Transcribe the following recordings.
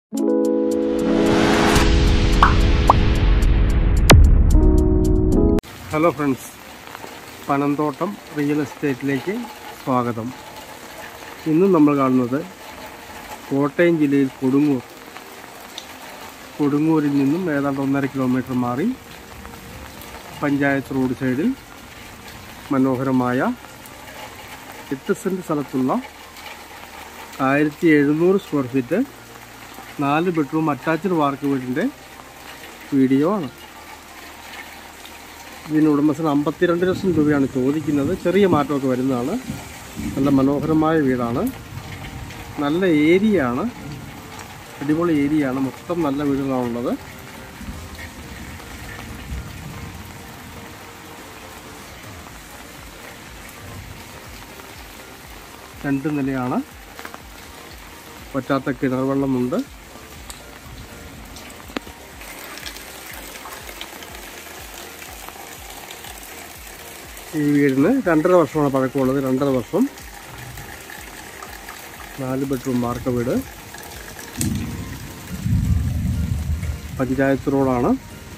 hello friends Panamthottam real എസ്റ്റേറ്റിലേക്ക് സ്വാഗതം ഇന്ന് നമ്മൾ കാണുന്നത് കോട്ടയം ജില്ലയിൽ കൊടുങ്ങൂർ കൊടുങ്ങൂരിൽ നിന്നും ഏതാണ്ട് ഒന്നര കിലോമീറ്റർ മാറി പഞ്ചായത്ത് റോഡ് സൈഡിൽ മനോഹരമായ എട്ട് സെൻറ്റ് സ്ഥലത്തുള്ള ആയിരത്തി എഴുന്നൂറ് സ്ക്വയർ ഫീറ്റ് നാല് ബെഡ്റൂം അറ്റാച്ച്ഡ് വാർക്ക് വീടിൻ്റെ വീഡിയോ ആണ് ഇതിന് ഉടമസ്ഥന് അമ്പത്തിരണ്ട് ലക്ഷം രൂപയാണ് ചോദിക്കുന്നത് ചെറിയ മാറ്റമൊക്കെ വരുന്നതാണ് നല്ല മനോഹരമായ വീടാണ് നല്ല ഏരിയ ആണ് അടിപൊളി ഏരിയ ആണ് മൊത്തം നല്ല വീടുകളാണുള്ളത് രണ്ട് നിലയാണ് പറ്റാത്ത കിണർ വെള്ളമുണ്ട് ഈ വീടിന് രണ്ടര വർഷമാണ് പഴക്കമുള്ളത് രണ്ടര വർഷം നാല് ബെഡ്റൂം വാർക്ക വീട് പഞ്ചായത്ത് റോഡാണ്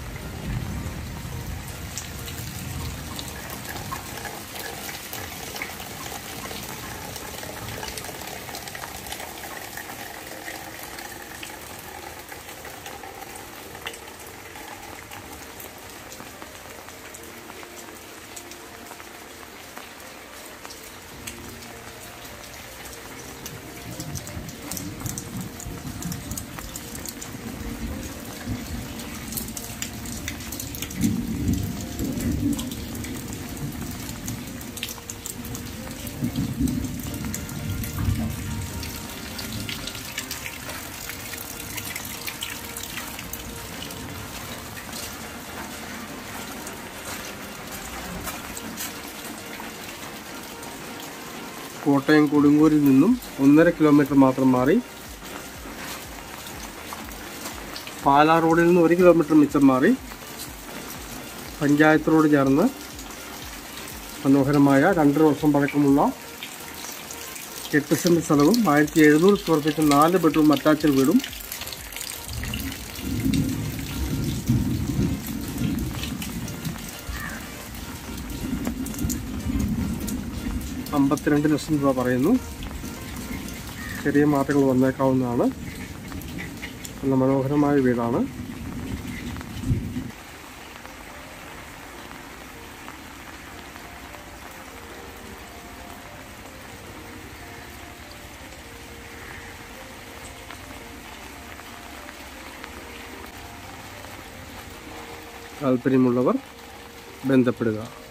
കോട്ടയം കൊടുങ്ങൂരിൽ നിന്നും ഒന്നര കിലോമീറ്റർ മാത്രം മാറി പാലാ റോഡിൽ നിന്ന് ഒരു കിലോമീറ്റർ മിച്ചം മാറി പഞ്ചായത്ത് റോഡ് ചേർന്ന് മനോഹരമായ രണ്ടര വർഷം പഴക്കമുള്ള എട്ട് സെൻറ്റ് സ്ഥലവും ആയിരത്തി എഴുന്നൂറ് സ്ക്വയർ ഫീറ്റ് നാല് ബെഡ്റൂം അറ്റാച്ച്ഡ് വീടും അമ്പത്തിരണ്ട് ലക്ഷം രൂപ പറയുന്നു ചെറിയ മാറ്റങ്ങൾ വന്നേക്കാവുന്നതാണ് നല്ല മനോഹരമായ വീടാണ് താല്പര്യമുള്ളവർ ബന്ധപ്പെടുക